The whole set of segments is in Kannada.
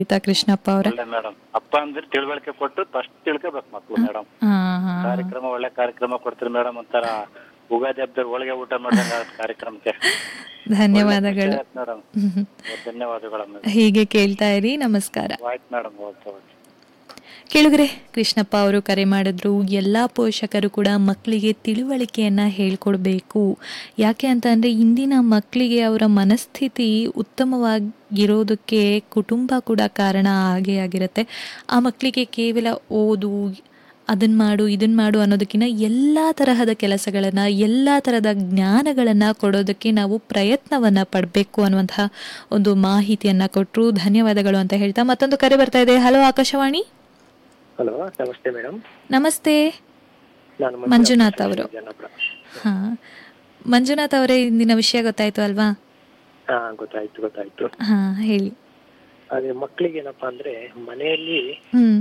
ಗೀತಾ ಕೃಷ್ಣಪ್ಪ ಅವರೇ ಒಳ್ಳೆ ಮೇಡಮ್ ಅಪ್ಪ ಅಂದ್ರೆ ತಿಳುವಳಿಕೆ ಕೊಟ್ಟು ಫಸ್ಟ್ ತಿಳ್ಕೊಬೇಕು ಮಕ್ಳು ಮೇಡಮ್ ಹಾ ಹಾ ಕಾರ್ಯಕ್ರಮ ಒಳ್ಳೆ ಕಾರ್ಯಕ್ರಮ ಕೊಡ್ತೀರಿ ಮೇಡಮ್ ಒಂಥರ ಉಗಾದಿ ಹಬ್ಬದಲ್ಲಿ ಹೋಳಿಗೆ ಊಟ ಮಾಡಿದಂಗ ಕಾರ್ಯಕ್ರಮಕ್ಕೆ ಧನ್ಯವಾದಗಳು ಮೇಡಮ್ ಹ್ಮ್. ಧನ್ಯವಾದಗಳು ಮೇಡಮ್ ಹೀಗೆ ಕೇಳ್ತಾ ಇರಿ ನಮಸ್ಕಾರ ಆಯ್ತು ಮೇಡಮ್ ಓಕೆ ಓಕೆ ಕೇಳಿದ್ರೆ ಕೃಷ್ಣಪ್ಪ ಅವರು ಕರೆ ಮಾಡಿದ್ರು ಎಲ್ಲ ಪೋಷಕರು ಕೂಡ ಮಕ್ಕಳಿಗೆ ತಿಳುವಳಿಕೆಯನ್ನು ಹೇಳ್ಕೊಡ್ಬೇಕು ಯಾಕೆ ಅಂತ ಅಂದರೆ ಇಂದಿನ ಮಕ್ಕಳಿಗೆ ಅವರ ಮನಸ್ಥಿತಿ ಉತ್ತಮವಾಗಿರೋದಕ್ಕೆ ಕುಟುಂಬ ಕೂಡ ಕಾರಣ ಆಗೇ ಆಗಿರುತ್ತೆ ಆ ಮಕ್ಕಳಿಗೆ ಕೇವಲ ಓದು ಅದನ್ನು ಮಾಡು ಇದನ್ನು ಮಾಡು ಅನ್ನೋದಕ್ಕಿಂತ ಎಲ್ಲ ತರಹದ ಕೆಲಸಗಳನ್ನು ಎಲ್ಲ ಥರದ ಜ್ಞಾನಗಳನ್ನು ಕೊಡೋದಕ್ಕೆ ನಾವು ಪ್ರಯತ್ನವನ್ನು ಪಡಬೇಕು ಅನ್ನುವಂತಹ ಒಂದು ಮಾಹಿತಿಯನ್ನು ಕೊಟ್ಟರು ಧನ್ಯವಾದಗಳು ಅಂತ ಹೇಳ್ತಾ ಮತ್ತೊಂದು ಕರೆ ಬರ್ತಾ ಇದೆ ಹಲೋ ಆಕಾಶವಾಣಿ ಹಲೋ ನಮಸ್ತೆ ಮೇಡಮ್ ನಮಸ್ತೆ ನಾನು ಮಂಜುನಾಥ್ ಅವರು ಜನಪುರ ಹಾ ಮಂಜುನಾಥ್ ಅವರೇ ಇಂದಿನ ವಿಷಯ ಗೊತ್ತಾಯ್ತು ಅಲ್ವಾ ಹಾ ಗೊತ್ತಾಯ್ತು ಗೊತ್ತಾಯ್ತು ಹಾ ಹೇಳಿ ಅದೇ ಮಕ್ಕಳಿಗೆ ಏನಪ್ಪಾ ಅಂದ್ರೆ ಮನೆಯಲ್ಲಿ ಹ್ಮ್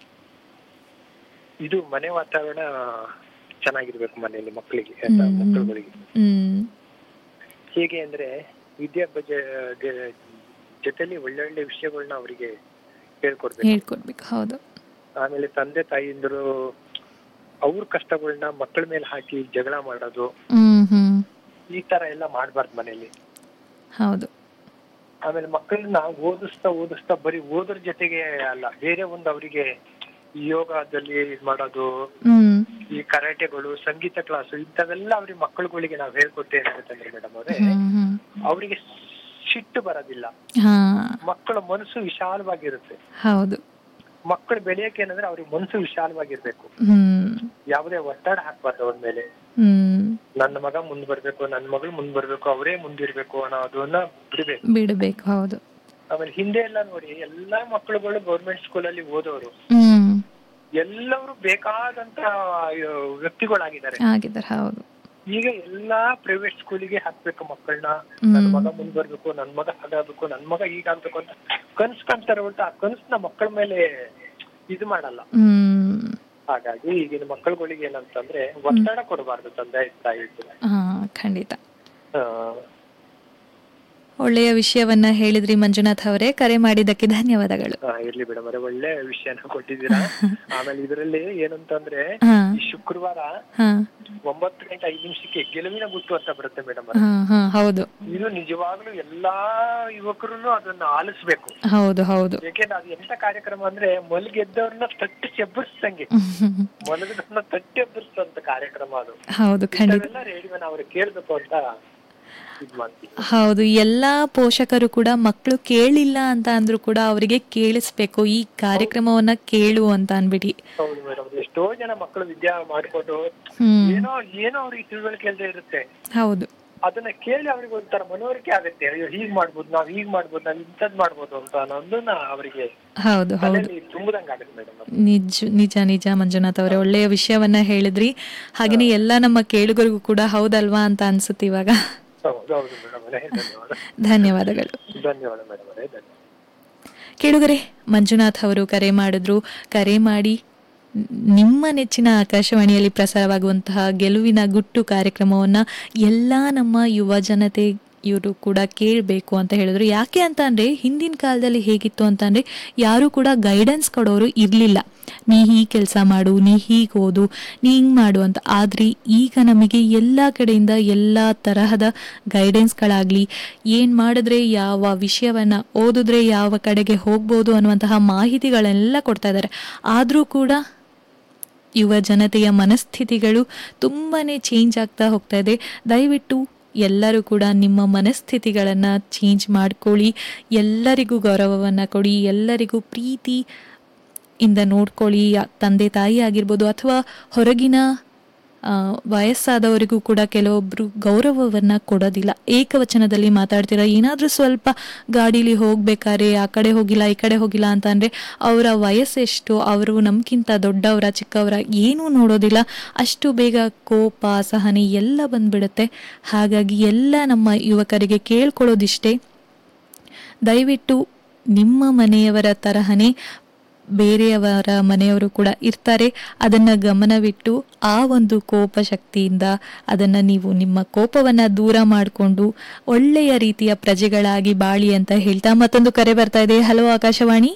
ಇದು ಮನೆ ವಾತಾವರಣ ಚೆನ್ನಾಗಿರ್ಬೇಕು ಮನೆಯಲ್ಲಿ ಮಕ್ಕಳಿಗೆ ಹ್ಮ್. ಮಕ್ಕಳುಗಳಿಗೆ ಹ್ಮ್ ಹೇಗೆ ಅಂದ್ರೆ ವಿದ್ಯಾಭ್ಯಾಸ ಗ- ಜೊತೆಲಿ ಒಳ್ಳೊಳ್ಳೆ ವಿಷಯಗಳನ್ನ ಅವರಿಗೆ ಹೇಳ್ಕೊಡ್ಬೇಕು ಹೇಳ್ಕೊಡ್ಬೇಕು ಹೌದು ಆಮೇಲೆ ತಂದೆ ತಾಯಿಯಿಂದರು ಅವ್ರ ಕಷ್ಟಗಳನ್ನ ಮಕ್ಕಳ ಮೇಲೆ ಹಾಕಿ ಜಗಳ ಮಾಡೋದು ಹ್ಮ್ ಹ್ಮ್ ಈ ತರ ಎಲ್ಲ ಮಾಡ್ಬಾರ್ದು ಮನೆಯಲ್ಲಿ ಹೌದು ಆಮೇಲೆ ಮಕ್ಕಳನ್ನ ಓದಿಸ್ತಾ ಓದಿಸ್ತಾ ಬರೀ ಓದೋದ್ರ ಜೊತೆಗೆ ಅಲ್ಲ ಬೇರೆ ಒಂದು ಅವರಿಗೆ ಯೋಗದಲ್ಲಿ ಇದ್ ಮಾಡೋದು ಹ್ಮ್ ಈ ಕರಾಟೆಗಳು ಸಂಗೀತ ಕ್ಲಾಸ್ ಇಂಥವೆಲ್ಲ ಅವ್ರಿಗೆ ಮಕ್ಕಳುಗಳಿಗೆ ನಾವು ಹೇಳ್ಕೊಟ್ಟೆ ಅಂತಂದ್ರೆ ಮೇಡಮ್ ಅವರೇ ಹ್ಮ್ ಹ್ಮ್ ಅವರಿಗೆ ಸಿಟ್ಟು ಬರೋದಿಲ್ಲ ಹಾ ಮಕ್ಕಳ ಮನಸ್ಸು ವಿಶಾಲವಾಗಿರುತ್ತೆ ಹೌದು ಮಕ್ಕಳು ಬೆಳೆಯಕ್ಕೆ ಏನಂದ್ರೆ ಅವ್ರಿಗೆ ಮನಸ್ಸು ವಿಶಾಲವಾಗಿರ್ಬೇಕು ಹ್ಮ್ ಯಾವುದೇ ಒತ್ತಡ ಹಾಕ್ಬಾರ್ದು ಅವ್ರ ಮೇಲೆ ಹ್ಮ್ ನನ್ನ ಮಗ ಮುಂದ್ ಬರ್ಬೇಕು ನನ್ನ ಮಗಳು ಮುಂದ್ ಬರ್ಬೇಕು ಅವರೇ ಮುಂದಿರ್ಬೇಕು ಅನ್ನೋದನ್ನ ಬಿಡ್ಬೇಕು ಬಿಡಬೇಕು ಹೌದು ಆಮೇಲೆ ಹಿಂದೆ ಎಲ್ಲ ನೋಡಿ ಎಲ್ಲಾ ಮಕ್ಕಳುಗಳು ಗೌರ್ಮೆಂಟ್ ಸ್ಕೂಲಲ್ಲಿ ಓದೋರು ಹ್ಮ್ ಎಲ್ಲರೂ ಬೇಕಾದಂತ ಅಯ್ಯೋ, ವ್ಯಕ್ತಿಗಳಾಗಿದ್ದಾರೆ ಆಗಿದ್ದಾರೆ ಹೌದು ಈಗ ಎಲ್ಲಾ ಪ್ರೈವೇಟ್ ಸ್ಕೂಲಿಗೆ ಹಾಕ್ಬೇಕು ಮಕ್ಕಳನ್ನ ಹ್ಮ್. ನನ್ ಮಗ ಮುಂದ್ ಬರ್ಬೇಕು ನನ್ ಮಗ ಹಾಗಾಗ್ಬೇಕು ನನ್ ಮಗ ಹೀಗಾಗ್ಬೇಕು ಅಂತ ಕನ್ಸ್ ಕಾಣ್ತಾರೆ ಹೊರತು ಆ ಕನ್ಸ್ನ ಮಕ್ಕಳ ಮೇಲೆ ಇದು ಮಾಡಲ್ಲ ಹ್ಮ್ ಹಾಗಾಗಿ ಈಗಿನ ಮಕ್ಕಳುಗಳಿಗೆ ಏನಂತಂದ್ರೆ ಒತ್ತಡ ಕೊಡಬಾರ್ದು ತಂದೆ ತಾಯಿ ಹಾ ಖಂಡಿತ ಒಳ್ಳೆಯ ವಿಷಯವನ್ನ ಹೇಳಿದ್ರಿ ಮಂಜುನಾಥ್ ಅವರೇ ಕರೆ ಮಾಡಿದ್ದಕ್ಕೆ ಧನ್ಯವಾದಗಳು ಇರ್ಲಿ ಬಿಡ ಮರೆ ಒಳ್ಳೆ ವಿಷಯನ ಕೊಟ್ಟಿದ್ದೀರಾ ಆಮೇಲೆ ಇದರಲ್ಲಿ ಏನಂತಂದ್ರೆ ಹಾ ಈ ಶುಕ್ರವಾರ ಹಾ ಒಂಬತ್ತು ಗಂಟೆ ಐದು ನಿಮಿಷಕ್ಕೆ ಗೆಲುವಿನ ಗುಟ್ಟು ಅಂತ ಬರುತ್ತೆ ಮೇಡಮ್ ಹಾ ಹಾ ಹೌದು ಇದು ನಿಜವಾಗ್ಲೂ ಎಲ್ಲಾ ಯುವಕರು ಅದನ್ನ ಆಲಿಸ್ಬೇಕು ಹೌದು ಹೌದು ಯಾಕೆಂದ್ರೆ ಅದು ಎಂತ ಕಾರ್ಯಕ್ರಮ ಅಂದ್ರೆ ಮಲಗೆದ್ದವ್ರನ್ನ ತಟ್ಟಿ ಎಬ್ಬರಿಸ್ದಂಗೆ ಮಲಗದವ್ರನ್ನ ತಟ್ಟಿ ಎಬ್ಬರಿಸುವಂತ ಕಾರ್ಯಕ್ರಮ ಅದು ಹೌದು ಖಂಡಿತ ಇದೆಲ್ಲ ರೇಡಿಯೋನ ಅವ್ರು ಕೇಳ್ಬೇಕು ಅಂತ ಇದ್ ಮಾಡ್ತೀವಿ ಹೌದು ಎಲ್ಲ ಪೋಷಕರು ಕೂಡ ಮಕ್ಕಳು ಕೇಳಿಲ್ಲ ಅಂತ ಅಂದ್ರೂ ಕೂಡ ಅವರಿಗೆ ಕೇಳಿಸ್ಬೇಕು ಈ ಕಾರ್ಯಕ್ರಮವನ್ನ ಕೇಳು ಅಂತ ಅನ್ಬಿಡಿ ಹೌದು ಮೇಡಮ್ ಎಷ್ಟೋ ಜನ ಮಕ್ಕಳು ವಿದ್ಯಾ ಮಾಡ್ಕೊಂಡು ಹ್ಮ್ ಏನೋ ಏನೋ ಅವ್ರಿಗೆ ತಿಳುವಳಿಕೆ ಇಲ್ದೇ ಇರುತ್ತೆ ಹೌದು ಅದನ್ನ ಕೇಳಿ ಅವ್ರಿಗೆ ಒಂಥರ ಮನವರಿಕೆ ಆಗುತ್ತೆ ಅಯ್ಯೋ ಹೀಗ್ ಮಾಡ್ಬೋದು ನಾವ್ ಹೀಗ್ ಮಾಡ್ಬೋದು ನಾವ್ ಇಂಥದ್ ಮಾಡ್ಬೋದು ಅಂತ ಅನ್ನೋದನ್ನ ಅವರಿಗೆ ಹೌದು ಹೌದು ತಲೆಯಲ್ಲಿ ತುಂಬುದಂಗ ಆಗುತ್ತೆ ಮೇಡಮ್ ನಿಜ ನಿಜ ನಿಜ ಮಂಜುನಾಥ್ ಅವರೇ ಒಳ್ಳೆಯ ವಿಷಯವನ್ನ ಹೇಳಿದ್ರಿ ಹಾಗೇನೆ ಎಲ್ಲ ನಮ್ಮ ಕೇಳುಗರಿಗೂ ಕೂಡ ಹೌದಲ್ವಾ ಅಂತ ಅನ್ಸುತ್ತೆ ಇವಾಗ ಹೌದು ಹೌದು ಮೇಡಮ್ ಧನ್ಯವಾದ ಧನ್ಯವಾದಗಳು ಧನ್ಯವಾದ ಮೇಡಮ್ ಅವರೇ ಧನ್ಯವಾದ ಕೇಳುಗರೆ ಮಂಜುನಾಥ್ ಅವರು ಕರೆ ಮಾಡಿದ್ರು ಕರೆ ಮಾಡಿ ನಿಮ್ಮ ನೆಚ್ಚಿನ ಆಕಾಶವಾಣಿಯಲ್ಲಿ ಪ್ರಸಾರವಾಗುವಂತಹ ಗೆಲುವಿನ ಗುಟ್ಟು ಕಾರ್ಯಕ್ರಮವನ್ನು ಎಲ್ಲ ನಮ್ಮ ಯುವ ಜನತೆ ಇವರು ಕೂಡ ಕೇಳಬೇಕು ಅಂತ ಹೇಳಿದ್ರು ಯಾಕೆ ಅಂತ ಅಂದರೆ ಹಿಂದಿನ ಕಾಲದಲ್ಲಿ ಹೇಗಿತ್ತು ಅಂತ ಅಂದರೆ ಯಾರೂ ಕೂಡ ಗೈಡೆನ್ಸ್ ಕೊಡೋರು ಇರಲಿಲ್ಲ ನೀ ಹೀಗೆ ಕೆಲಸ ಮಾಡು ನೀ ಹೀಗೆ ಓದು ನೀ ಹಿಂಗೆ ಮಾಡು ಅಂತ ಆದರೆ ಈಗ ನಮಗೆ ಎಲ್ಲ ಕಡೆಯಿಂದ ಎಲ್ಲ ತರಹದ ಗೈಡೆನ್ಸ್ಗಳಾಗಲಿ ಏನು ಮಾಡಿದ್ರೆ ಯಾವ ವಿಷಯವನ್ನು ಓದಿದ್ರೆ ಯಾವ ಕಡೆಗೆ ಹೋಗ್ಬೋದು ಅನ್ನುವಂತಹ ಮಾಹಿತಿಗಳೆಲ್ಲ ಕೊಡ್ತಾ ಇದ್ದಾರೆ ಆದರೂ ಕೂಡ ಯುವ ಜನತೆಯ ಮನಸ್ಥಿತಿಗಳು ತುಂಬಾ ಚೇಂಜ್ ಆಗ್ತಾ ಹೋಗ್ತಾ ಇದೆ ದಯವಿಟ್ಟು ಎಲ್ಲರೂ ಕೂಡ ನಿಮ್ಮ ಮನಸ್ಥಿತಿಗಳನ್ನು ಚೇಂಜ್ ಮಾಡ್ಕೊಳ್ಳಿ ಎಲ್ಲರಿಗೂ ಗೌರವವನ್ನು ಕೊಡಿ ಎಲ್ಲರಿಗೂ ಪ್ರೀತಿ ಇಂದ ನೋಡ್ಕೊಳ್ಳಿ ಯಾ- ತಂದೆ ತಾಯಿ ಆಗಿರ್ಬೋದು ಅಥವಾ ಹೊರಗಿನ ಆ, ವಯಸ್ಸಾದವರಿಗೂ ಕೂಡ ಕೆಲವೊಬ್ಬರು ಗೌರವವನ್ನು ಕೊಡೋದಿಲ್ಲ ಏಕವಚನದಲ್ಲಿ ಮಾತಾಡ್ತೀರಾ ಏನಾದರೂ ಸ್ವಲ್ಪ ಗಾಡೀಲಿ ಹೋಗ್ಬೇಕಾದ್ರೆ ಆ ಕಡೆ ಹೋಗಿಲ್ಲ ಈ ಕಡೆ ಹೋಗಿಲ್ಲ ಅಂತ ಅಂದರೆ ಅವರ ವಯಸ್ಸೆಷ್ಟು ಅವರು ನಮ್ಗಿಂತ ದೊಡ್ಡವರ ಚಿಕ್ಕವರ ಏನೂ ನೋಡೋದಿಲ್ಲ ಅಷ್ಟು ಬೇಗ ಕೋಪ ಸಹನೆ ಎಲ್ಲ ಬಂದ್ಬಿಡುತ್ತೆ ಹಾಗಾಗಿ ಎಲ್ಲ ನಮ್ಮ ಯುವಕರಿಗೆ ಕೇಳ್ಕೊಳ್ಳೋದಿಷ್ಟೇ ದಯವಿಟ್ಟು ನಿಮ್ಮ ಮನೆಯವರ ತರಹನೇ ಬೇರೆಯವರ ಮನೆಯವರು ಕೂಡ ಇರ್ತಾರೆ ಅದನ್ನ ಗಮನವಿಟ್ಟು ಆ ಒಂದು ಕೋಪ ಶಕ್ತಿಯಿಂದ ಅದನ್ನ ನೀವು ನಿಮ್ಮ ಕೋಪವನ್ನ ದೂರ ಮಾಡಿಕೊಂಡು ಒಳ್ಳೆಯ ರೀತಿಯ ಪ್ರಜೆಗಳಾಗಿ ಬಾಳಿ ಅಂತ ಹೇಳ್ತಾ ಮತ್ತೊಂದು ಕರೆ ಬರ್ತಾ ಇದೆ ಹಲೋ ಆಕಾಶವಾಣಿ